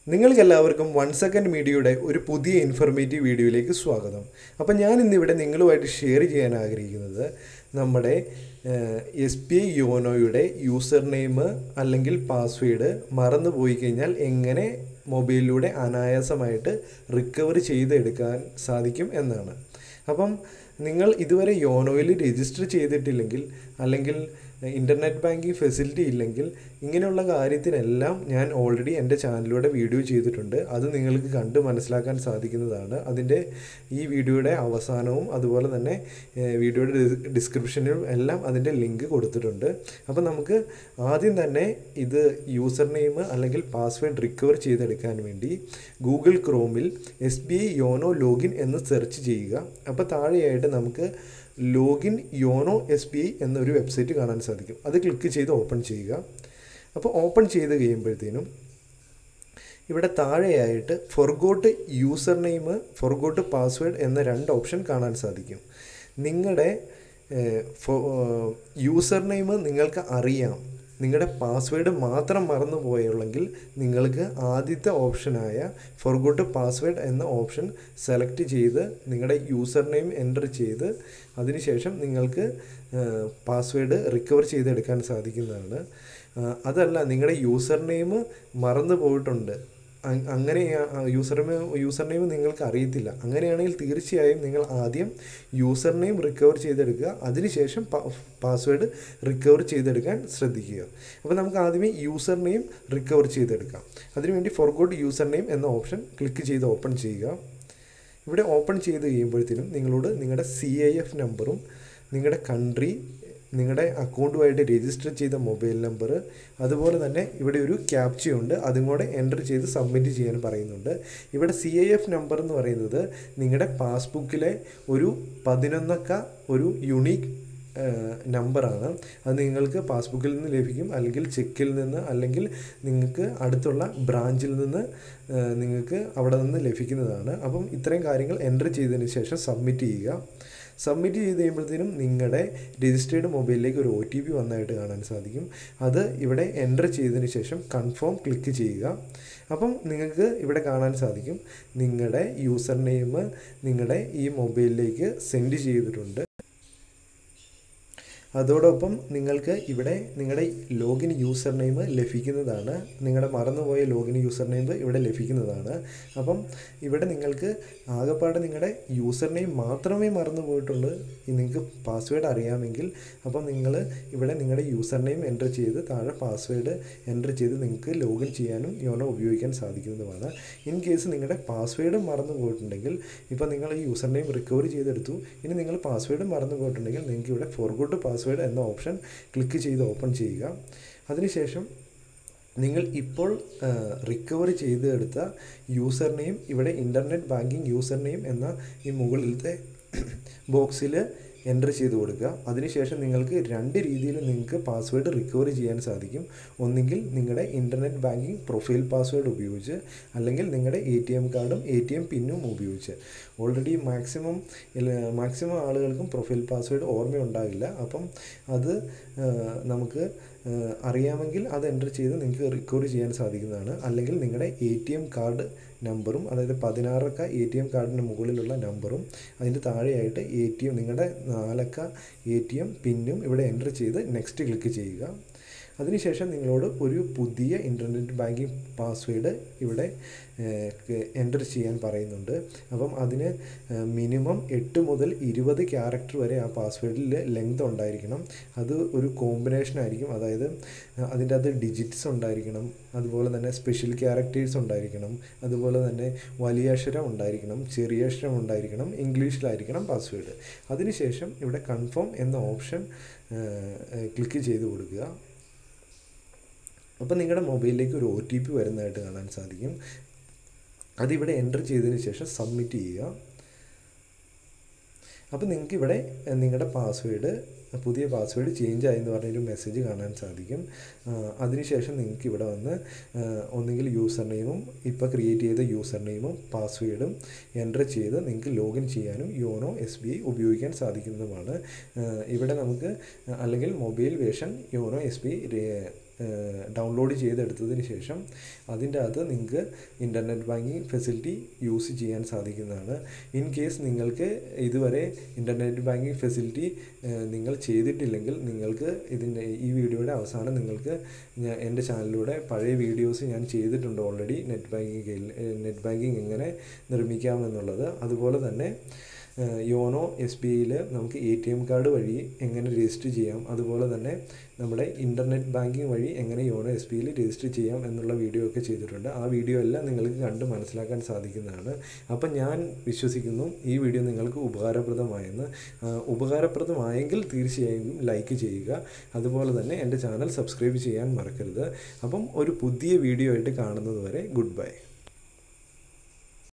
നിങ്ങൾക്കെല്ലാവർക്കും one second മീഡിയയുടെ ഒരു പുതിയ ഇൻഫർമേറ്റീവ് വീഡിയോയിലേക്ക് സ്വാഗതം അപ്പം ഞാൻ ഇന്നിവിടെ നിങ്ങളുമായിട്ട് ഷെയർ ചെയ്യാൻ ആഗ്രഹിക്കുന്നത് നമ്മുടെ എസ് ബി ഐ യോനോയുടെ യൂസർ നെയിം അല്ലെങ്കിൽ പാസ്വേഡ് മറന്നു പോയി കഴിഞ്ഞാൽ എങ്ങനെ മൊബൈലിലൂടെ അനായാസമായിട്ട് റിക്കവർ ചെയ്തെടുക്കാൻ സാധിക്കും എന്നാണ് അപ്പം നിങ്ങൾ ഇതുവരെ യോനോയിൽ രജിസ്റ്റർ ചെയ്തിട്ടില്ലെങ്കിൽ അല്ലെങ്കിൽ ഇൻ്റർനെറ്റ് ബാങ്കിങ് ഫെസിലിറ്റി ഇല്ലെങ്കിൽ ഇങ്ങനെയുള്ള കാര്യത്തിനെല്ലാം ഞാൻ ഓൾറെഡി എൻ്റെ ചാനലിലൂടെ വീഡിയോ ചെയ്തിട്ടുണ്ട് അത് നിങ്ങൾക്ക് കണ്ട് മനസ്സിലാക്കാൻ സാധിക്കുന്നതാണ് അതിൻ്റെ ഈ വീഡിയോയുടെ അവസാനവും അതുപോലെ തന്നെ ഏഹ്, വീഡിയോയുടെ ഡിസ്- ഡിസ്ക്രിപ്ഷനിലും എല്ലാം അതിൻ്റെ ലിങ്ക് കൊടുത്തിട്ടുണ്ട് അപ്പോൾ നമുക്ക് ആദ്യം തന്നെ ഇത് യൂസർ നെയിം അല്ലെങ്കിൽ പാസ്വേഡ് റിക്കവർ ചെയ്തെടുക്കാൻ വേണ്ടി ഗൂഗിൾ ക്രോമിൽ S B I YONO login എന്ന് സെർച്ച് ചെയ്യുക അപ്പോൾ താഴെയായിട്ട് നമുക്ക് login YONO S B I എന്നൊരു വെബ്സൈറ്റ് കാണാൻ സാധിക്കും അത് ക്ലിക്ക് ചെയ്ത് ഓപ്പൺ ചെയ്യുക അപ്പോൾ ഓപ്പൺ ചെയ്ത് കഴിയുമ്പോഴത്തേനും ഇവിടെ താഴെയായിട്ട് forgot user name forgot password എന്ന രണ്ട് ഓപ്ഷൻ കാണാൻ സാധിക്കും നിങ്ങളുടെ യൂസർ നെയിം നിങ്ങൾക്ക് അറിയാം നിങ്ങളുടെ പാസ്വേഡ് മാത്രം മറന്നു പോയുള്ളെങ്കിൽ നിങ്ങൾക്ക് ആദ്യത്തെ ഓപ്ഷനായ ഫൊർഗോട്ട് പാസ്വേഡ് എന്ന ഓപ്ഷൻ സെലക്ട് ചെയ്ത് നിങ്ങളുടെ യൂസർ നെയിം എൻ്റർ ചെയ്ത് അതിനുശേഷം നിങ്ങൾക്ക് പാസ്വേഡ് റിക്കവർ ചെയ്തെടുക്കാൻ സാധിക്കുന്നതാണ് ആ, അതല്ല നിങ്ങളുടെ യൂസർ നെയിം മറന്നു പോയിട്ടുണ്ട് അ- അങ്ങനെ യൂസർ യൂസർ നെയിം നിങ്ങൾക്ക് അറിയത്തില്ല അങ്ങനെയാണെങ്കിൽ തീർച്ചയായും നിങ്ങൾ ആദ്യം യൂസർ നെയിം റിക്കവർ ചെയ്തെടുക്കുക അതിനുശേഷം പാസ്വേഡ് റിക്കവർ ചെയ്തെടുക്കാൻ ശ്രദ്ധിക്കുക അപ്പോൾ നമുക്ക് ആദ്യമേ യൂസർ നെയിം റിക്കവർ ചെയ്തെടുക്കാം അതിനുവേണ്ടി ഫോർഗോട്ട് യൂസർ നെയിം എന്ന ഓപ്ഷൻ ക്ലിക്ക് ചെയ്ത് ഓപ്പൺ ചെയ്യുക ഇവിടെ ഓപ്പൺ ചെയ്ത് കഴിയുമ്പോഴത്തേനും നിങ്ങളോട് നിങ്ങളുടെ സി ഐ എഫ് നമ്പറും നിങ്ങളുടെ കൺട്രി നിങ്ങളുടെ അക്കൗണ്ടുമായിട്ട് രജിസ്റ്റർ ചെയ്ത മൊബൈൽ നമ്പർ അതുപോലെ തന്നെ ഇവിടെ ഒരു ക്യാപ്ചയുണ്ട് അതും കൂടെ എൻ്റർ ചെയ്ത് സബ്മിറ്റ് ചെയ്യാൻ പറയുന്നുണ്ട് ഇവിടെ സി ഐ എഫ് നമ്പർ എന്ന് പറയുന്നത് നിങ്ങളുടെ പാസ്ബുക്കിലെ ഒരു പതിനൊന്നക്ക ഒരു യുണീക്ക് നമ്പറാണ് അത് നിങ്ങൾക്ക് പാസ്ബുക്കിൽ നിന്ന് ലഭിക്കും അല്ലെങ്കിൽ ചെക്കിൽ നിന്ന് അല്ലെങ്കിൽ നിങ്ങൾക്ക് അടുത്തുള്ള ബ്രാഞ്ചിൽ നിന്ന് ആ, നിങ്ങൾക്ക് അവിടെ നിന്ന് ലഭിക്കുന്നതാണ് അപ്പം ഇത്രയും കാര്യങ്ങൾ എൻ്റർ ചെയ്തതിന് ശേഷം സബ്മിറ്റ് ചെയ്യുക സബ്മിറ്റ് ചെയ്ത് കഴിയുമ്പോഴത്തേനും നിങ്ങളുടെ രജിസ്റ്റേർഡ് മൊബൈലിലേക്ക് ഒരു ഒ ടി പി വന്നതായിട്ട് കാണാൻ സാധിക്കും അത് ഇവിടെ എൻ്റർ ചെയ്തതിന് ശേഷം കൺഫേം ക്ലിക്ക് ചെയ്യുക അപ്പം നിങ്ങൾക്ക് ഇവിടെ കാണാൻ സാധിക്കും നിങ്ങളുടെ യൂസർ നെയിം നിങ്ങളുടെ ഈ മൊബൈലിലേക്ക് സെൻഡ് ചെയ്തിട്ടുണ്ട് അതോടൊപ്പം നിങ്ങൾക്ക് ഇവിടെ നിങ്ങളുടെ ലോഗിൻ യൂസർ നെയിം ലഭിക്കുന്നതാണ് നിങ്ങളുടെ മറന്നുപോയ ലോഗിൻ യൂസർ നെയിം ഇവിടെ ലഭിക്കുന്നതാണ് അപ്പം ഇവിടെ നിങ്ങൾക്ക് ആകെപ്പാടെ നിങ്ങളുടെ യൂസർ നെയിം മാത്രമേ മറന്നു പോയിട്ടുള്ളൂ ഈ നിങ്ങൾക്ക് പാസ്വേഡ് അറിയാമെങ്കിൽ അപ്പം നിങ്ങൾ ഇവിടെ നിങ്ങളുടെ യൂസർ നെയിം എൻ്റർ ചെയ്ത് താഴെ പാസ്വേഡ് എൻ്റർ ചെയ്ത് നിങ്ങൾക്ക് ലോഗിൻ ചെയ്യാനും യോനോ ഉപയോഗിക്കാൻ സാധിക്കുന്നതുമാണ് ഇൻ കേസ് നിങ്ങളുടെ പാസ്വേഡ് മറന്നു പോയിട്ടുണ്ടെങ്കിൽ ഇപ്പോൾ നിങ്ങൾ ഈ യൂസർ നെയിം റിക്കവർ ചെയ്തെടുത്തു ഇനി നിങ്ങൾ പാസ്വേഡ് മറന്നു പോയിട്ടുണ്ടെങ്കിൽ നിങ്ങൾക്ക് ഇവിടെ ഫോർഗോട്ട് പാസ്വേഡ് എന്ന ഓപ്ഷൻ ക്ലിക്ക് ചെയ്ത് ഓപ്പൺ ചെയ്യുക അതിനുശേഷം നിങ്ങൾ ഇപ്പോൾ റിക്കവർ ചെയ്തെടുത്ത യൂസർ നെയിം ഇവിടെ ഇൻ്റർനെറ്റ് ബാങ്കിങ് യൂസർ നെയിം എന്ന ഈ മുകളിലത്തെ ബോക്സിൽ എൻ്റർ ചെയ്ത് കൊടുക്കുക അതിനുശേഷം നിങ്ങൾക്ക് രണ്ട് രീതിയിൽ നിങ്ങൾക്ക് പാസ്വേഡ് റിക്കവർ ചെയ്യാൻ സാധിക്കും ഒന്നുകിൽ നിങ്ങളുടെ ഇൻ്റർനെറ്റ് ബാങ്കിങ് പ്രൊഫൈൽ പാസ്വേഡ് ഉപയോഗിച്ച് അല്ലെങ്കിൽ നിങ്ങളുടെ എ ടി എം കാർഡും എ ടി എം പിന്നും ഉപയോഗിച്ച് ഓൾറെഡി മാക്സിമം മാക്സിമം ആളുകൾക്കും പ്രൊഫൈൽ പാസ്വേഡ് ഓർമ്മയുണ്ടാകില്ല അപ്പം അത് ആ, നമുക്ക് ആ, അറിയാമെങ്കിൽ അത് എൻ്റർ ചെയ്ത് നിങ്ങൾക്ക് റിക്കവർ ചെയ്യാൻ സാധിക്കുന്നതാണ് അല്ലെങ്കിൽ നിങ്ങളുടെ എ ടി എം കാർഡ് നമ്പറും അതായത് പതിനാറക്ക എ ടി എം കാർഡിന് മുകളിലുള്ള നമ്പറും അതിൻ്റെ താഴെയായിട്ട് എ ടി എം നിങ്ങളുടെ നാലക്ക എ ടി എം പിന്നും ഇവിടെ എൻ്റർ ചെയ്ത് നെക്സ്റ്റ് ക്ലിക്ക് ചെയ്യുക അതിനുശേഷം നിങ്ങളോട് ഒരു പുതിയ ഇൻ്റർനെറ്റ് ബാങ്കിങ് പാസ്വേഡ് ഇവിടെ എൻ്റർ ചെയ്യാൻ പറയുന്നുണ്ട് അപ്പം അതിന് മിനിമം എട്ട് മുതൽ ഇരുപത് ക്യാരക്ടർ വരെ ആ പാസ്വേഡിൽ ലെങ്ത് ഉണ്ടായിരിക്കണം അത് ഒരു കോമ്പിനേഷൻ ആയിരിക്കും അതായത് അതിൻ്റെ അത് ഡിജിറ്റ്സ് ഉണ്ടായിരിക്കണം അതുപോലെ തന്നെ സ്പെഷ്യൽ ക്യാരക്ടേഴ്സ് ഉണ്ടായിരിക്കണം അതുപോലെ തന്നെ വലിയ അക്ഷരം ഉണ്ടായിരിക്കണം ചെറിയ അക്ഷരം ഉണ്ടായിരിക്കണം ഇംഗ്ലീഷിലായിരിക്കണം പാസ്വേഡ് അതിനുശേഷം ഇവിടെ കൺഫേം എന്ന ഓപ്ഷൻ ക്ലിക്ക് ചെയ്ത് കൊടുക്കുക അപ്പോൾ നിങ്ങളുടെ മൊബൈലിലേക്ക് ഒരു ഒ ടി പി വരുന്നതായിട്ട് കാണാൻ സാധിക്കും അതിവിടെ എൻ്റർ ചെയ്തതിന് ശേഷം സബ്മിറ്റ് ചെയ്യുക അപ്പോൾ നിങ്ങൾക്ക് ഇവിടെ എഹ്, നിങ്ങളുടെ പാസ്വേഡ് പുതിയ പാസ്വേഡ് ചേഞ്ച് ആയി എന്ന് പറഞ്ഞൊരു മെസ്സേജ് കാണാൻ സാധിക്കും ആ, അതിനുശേഷം നിങ്ങൾക്ക് ഇവിടെ വന്ന് ആ, ഒന്നുകിൽ യൂസർ നെയിമും ഇപ്പോൾ ക്രിയേറ്റ് ചെയ്ത യൂസർ നെയിമും പാസ്വേഡും എൻ്റർ ചെയ്ത് നിങ്ങൾക്ക് ലോഗിൻ ചെയ്യാനും യോനോ എസ് ബി ഐ ഉപയോഗിക്കാൻ സാധിക്കുന്നതുമാണ് ആ, ഇവിടെ നമുക്ക് അല്ലെങ്കിൽ mobile version YONO S B I download ചെയ്തെടുത്തതിന് ശേഷം അതിൻ്റെ അകത്ത് നിങ്ങൾക്ക് ഇൻ്റർനെറ്റ് ബാങ്കിങ് ഫെസിലിറ്റി യൂസ് ചെയ്യാൻ സാധിക്കുന്നതാണ് ഇൻ കേസ് നിങ്ങൾക്ക് ഇതുവരെ ഇൻ്റർനെറ്റ് ബാങ്കിങ് ഫെസിലിറ്റി നിങ്ങൾ ചെയ്തിട്ടില്ലെങ്കിൽ നിങ്ങൾക്ക് ഇതിൻ്റെ ഈ വീഡിയോയുടെ അവസാനം നിങ്ങൾക്ക് ഞാൻ എൻ്റെ ചാനലിലൂടെ പഴയ വീഡിയോസ് ഞാൻ ചെയ്തിട്ടുണ്ട് already net banking net banking എങ്ങനെ നിർമ്മിക്കാമെന്നുള്ളത് അതുപോലെ തന്നെ യോനോ എസ് ബി ഐയിൽ നമുക്ക് എ ടി എം കാർഡ് വഴി എങ്ങനെ രജിസ്റ്റർ ചെയ്യാം അതുപോലെ തന്നെ നമ്മുടെ ഇൻ്റർനെറ്റ് ബാങ്കിങ് വഴി എങ്ങനെ യോനോ എസ് ബി ഐയിൽ രജിസ്റ്റർ ചെയ്യാം എന്നുള്ള വീഡിയോ ഒക്കെ ചെയ്തിട്ടുണ്ട് ആ വീഡിയോ എല്ലാം നിങ്ങൾക്ക് കണ്ട് മനസ്സിലാക്കാൻ സാധിക്കുന്നതാണ് അപ്പം ഞാൻ വിശ്വസിക്കുന്നു ഈ വീഡിയോ നിങ്ങൾക്ക് ഉപകാരപ്രദമായെന്ന് ഉപകാരപ്രദമായെങ്കിൽ തീർച്ചയായും ലൈക്ക് ചെയ്യുക അതുപോലെ തന്നെ എൻ്റെ ചാനൽ സബ്സ്ക്രൈബ് ചെയ്യാൻ മറക്കരുത് അപ്പം ഒരു പുതിയ വീഡിയോ ആയിട്ട് കാണുന്നത് വരെ ഗുഡ് ബൈ